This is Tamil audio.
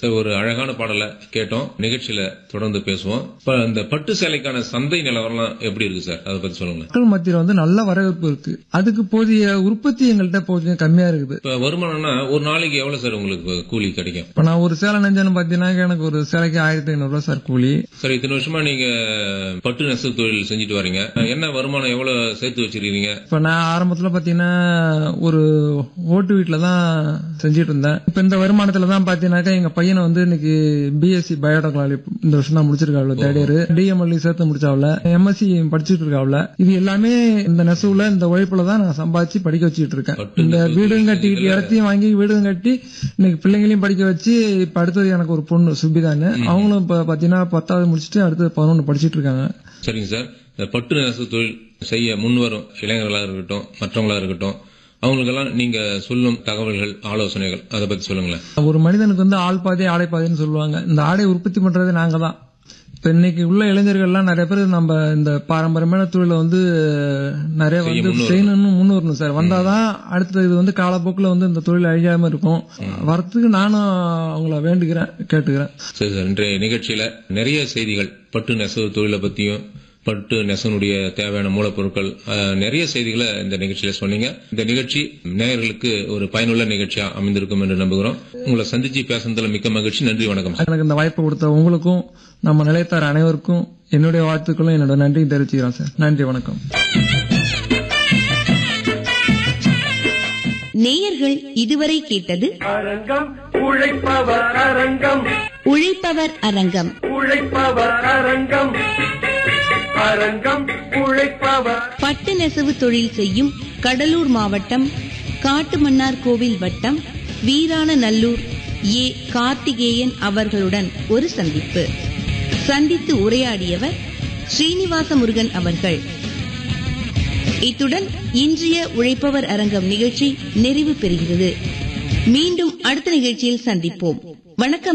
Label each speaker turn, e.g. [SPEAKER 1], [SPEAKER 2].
[SPEAKER 1] சார் ஒரு அழகான பாடலை கேட்டோம் நிகழ்ச்சியில தொடர்ந்து பேசுவோம் இப்ப இந்த பட்டு சேலைக்கான சந்தை நிலவரம் எப்படி இருக்கு சார் அதை பத்தி சொல்லுங்க
[SPEAKER 2] மக்கள் மத்தியில வந்து நல்ல வரவேற்பு இருக்கு அதுக்கு போதிய உற்பத்தி எங்கள்கிட்ட போதிய கம்மியா இருக்குது
[SPEAKER 1] இப்ப வருமானம்னா ஒரு நாளைக்கு எவ்வளவு சார் உங்களுக்கு கூலி கிடைக்கும்
[SPEAKER 2] இப்ப நான் ஒரு சேலை நெஞ்சேன்னு பாத்தீங்கன்னா எனக்கு ஒரு சேலைக்கு ஆயிரத்தி ஐநூறு ரூபாய் சார் கூலி
[SPEAKER 1] சார் இத்தனை வருஷமா நீங்க பட்டு நெசவு தொழில் செஞ்சுட்டு வரீங்க என்ன வருமானம் எவ்வளவு சேர்த்து வச்சிருக்கீங்க
[SPEAKER 2] இப்ப நான் ஆரம்பத்துல பாத்தீங்கன்னா ஒரு ஓட்டு வீட்டுல தான் செஞ்சுட்டு இருந்தேன் இப்ப இந்த வருமானத்துல தான் பாத்தீங்கன்னாக்கா எங்க பையனை வந்து இன்னைக்கு பிஎஸ்சி பயோடெக்னாலஜி இந்த வருஷம் தான் முடிச்சிருக்காப்ல தேர்ட் இயர் டிஎம்எல்இ சேர்த்து முடிச்சாவ்ல எம்எஸ்சி படிச்சுட்டு இருக்காப்ல இது எல்லாமே இந்த நெசவுல இந்த உழைப்புல தான் நான் சம்பாதிச்சு படிக்க வச்சுட்டு இருக்கேன்
[SPEAKER 1] பட்டு
[SPEAKER 2] இந்த
[SPEAKER 1] நெசவு
[SPEAKER 2] வீடும் கட்டிக்கிட்டு இடத்தையும் வாங்கி வீடும் கட்டி இன்னைக்கு பிள்ளைங்களையும் படிக்க வச்சு இப்ப அடுத்தது எனக்கு ஒரு பொண்ணு சுபிதான்னு அவங்களும் இப்ப பாத்தீங்கன்னா பத்தாவது முடிச்சுட்டு அடுத்து பதினொன்று படிச்சிட்டு இருக்காங்க
[SPEAKER 1] சரிங்க சார் இந்த பட்டு நெசவு தொழில் செய்ய முன்வரும் இளைஞர்களா இருக்கட்டும் மற்றவங்களா இருக்கட்டும் அவங்களுக்கெல்லாம் நீங்க சொல்லும் தகவல்கள் ஆலோசனைகள் அதை பத்தி சொல்லுங்களேன்
[SPEAKER 2] ஒரு மனிதனுக்கு வந்து ஆள் பாதி ஆடை பாதின்னு சொல்லுவாங்க இந்த ஆடை உற்பத்தி பண்றது நாங்க தான் இப்ப இன்னைக்கு உள்ள இளைஞர்கள்லாம் நிறைய பேர் நம்ம இந்த பாரம்பரியமான தொழிலை வந்து நிறைய
[SPEAKER 1] செய்ய
[SPEAKER 2] வந்து
[SPEAKER 1] முன்வரணும்.
[SPEAKER 2] செய்யணும்னு முன் வரணும் சார் வந்தாதான் அடுத்த இது வந்து காலப்போக்கில் வந்து இந்த தொழில் அழியாம இருக்கும் வரத்துக்கு நானும் அவங்கள வேண்டுகிறேன் கேட்டுக்கிறேன்
[SPEAKER 1] சரி சார் இன்றைய நிகழ்ச்சியில நிறைய செய்திகள் பட்டு நெசவு தொழிலை பத்தியும் பட்டு நெசனுடைய தேவையான மூலப்பொருட்கள் அஹ், நிறைய செய்திகளை இந்த நிகழ்ச்சியில சொன்னீங்க இந்த நிகழ்ச்சி நேயர்களுக்கு ஒரு பயனுள்ள நிகழ்ச்சியா அமைந்திருக்கும் என்று நம்புகிறோம் உங்களை சந்திச்சு பேசுனதுல மிக்க மகிழ்ச்சி நன்றி வணக்கம் சார்
[SPEAKER 2] எனக்கு இந்த வாய்ப்பு கொடுத்த உங்களுக்கும் நம்ம நிலையத்தார் அனைவருக்கும் என்னுடைய வாழ்த்துக்களும் என்னோட நன்றியும் தெரிவிச்சுக்கிறேன் சார் நன்றி வணக்கம்
[SPEAKER 3] நேயர்கள் இதுவரை கேட்டது
[SPEAKER 4] அரங்கம் உழைப்பவர் அரங்கம்
[SPEAKER 3] உழைப்பவர் அரங்கம்
[SPEAKER 4] உழைப்பவர் அரங்கம் அரங்கம் உழைப்பவர்
[SPEAKER 3] பட்டு நெசவு தொழில் செய்யும் கடலூர் மாவட்டம் காட்டுமன்னார் கோவில் வட்டம் வீரான நல்லூர் ஏ கார்த்திகேயன் அவர்களுடன் ஒரு சந்திப்பு சந்தித்து உரையாடியவர் ஸ்ரீனிவாச முருகன் அவர்கள் இத்துடன் இன்றைய உழைப்பவர் அரங்கம் நிகழ்ச்சி நிறைவு பெறுகிறது மீண்டும் அடுத்த நிகழ்ச்சியில் சந்திப்போம் வணக்கம்